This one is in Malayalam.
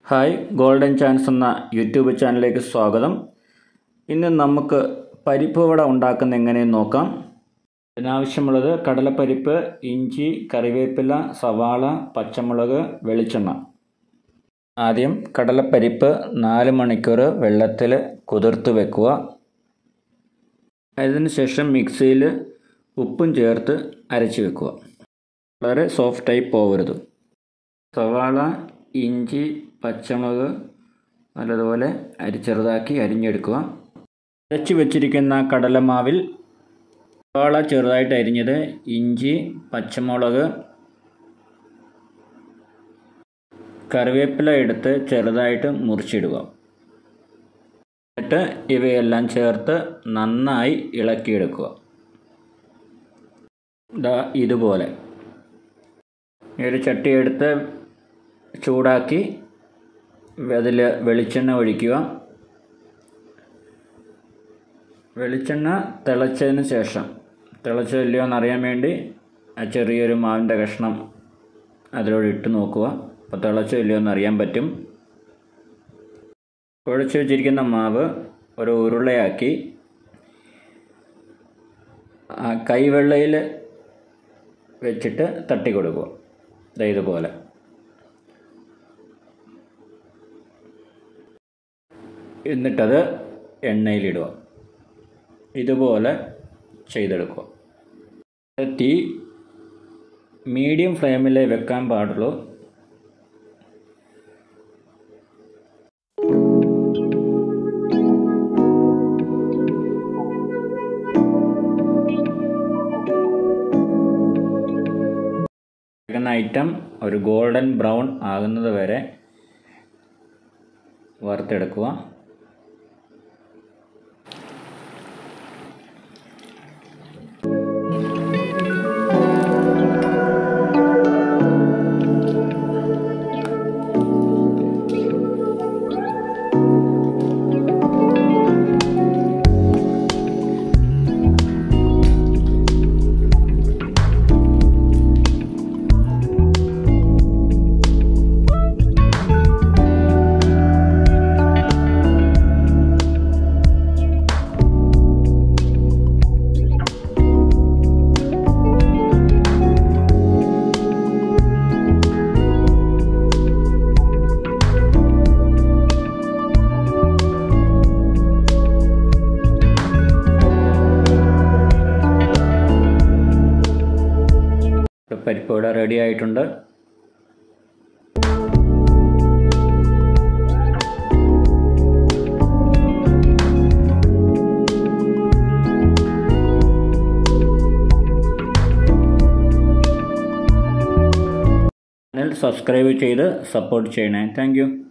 ഹായ് ഗോൾഡൻ ചാൻസ് എന്ന യൂട്യൂബ് ചാനലിലേക്ക് സ്വാഗതം ഇന്ന് നമുക്ക് പരിപ്പ് വട ഉണ്ടാക്കുന്ന എങ്ങനെയെന്ന് നോക്കാം ഇതിനാവശ്യമുള്ളത് കടലപ്പരിപ്പ് ഇഞ്ചി കറിവേപ്പില സവാള പച്ചമുളക് വെളിച്ചെണ്ണ ആദ്യം കടലപ്പരിപ്പ് നാല് മണിക്കൂർ വെള്ളത്തിൽ കുതിർത്ത് വെക്കുക അതിനുശേഷം മിക്സിയിൽ ഉപ്പും ചേർത്ത് അരച്ച് വെക്കുക വളരെ സോഫ്റ്റായി പോകരുത് സവാള ഇഞ്ചി പച്ചമുളക് നല്ലതുപോലെ അരി ചെറുതാക്കി അരിഞ്ഞെടുക്കുക അരച്ച് വെച്ചിരിക്കുന്ന കടലമാവിൽ സവാള ചെറുതായിട്ട് അരിഞ്ഞത് ഇഞ്ചി പച്ചമുളക് കറിവേപ്പില എടുത്ത് ചെറുതായിട്ട് മുറിച്ചിടുക എന്നിട്ട് ഇവയെല്ലാം ചേർത്ത് നന്നായി ഇളക്കിയെടുക്കുക ദാ ഇതുപോലെ ഒരു ചട്ടി എടുത്ത് ചൂടാക്കി അതിൽ വെളിച്ചെണ്ണ ഒഴിക്കുക വെളിച്ചെണ്ണ തിളച്ചതിന് ശേഷം തിളച്ചില്ലയോ എന്നറിയാൻ വേണ്ടി ആ ചെറിയൊരു മാവിൻ്റെ കഷ്ണം അതിലൂടെ ഇട്ട് നോക്കുക അപ്പോൾ തിളച്ചോ ഇല്ലയോ എന്നറിയാൻ പറ്റും കുഴച്ച് വെച്ചിരിക്കുന്ന മാവ് ഒരു ഉരുളയാക്കി ആ കൈവെള്ളയിൽ വെച്ചിട്ട് തട്ടി കൊടുക്കുക ദേ ഇതുപോലെ എന്നിട്ടത് എണ്ണയിലിടുക ഇതുപോലെ ചെയ്തെടുക്കുക തീ മീഡിയം ഫ്ലെയിമിൽ വെക്കാൻ പാടുള്ളൂ ഐറ്റം ഒരു ഗോൾഡൻ ബ്രൗൺ ആകുന്നത് വരെ വറുത്തെടുക്കുക പരിപ്പ് ഇവിടെ റെഡി ആയിട്ടുണ്ട് ചാനൽ സബ്സ്ക്രൈബ് ചെയ്ത് സപ്പോർട്ട് ചെയ്യണേ താങ്ക്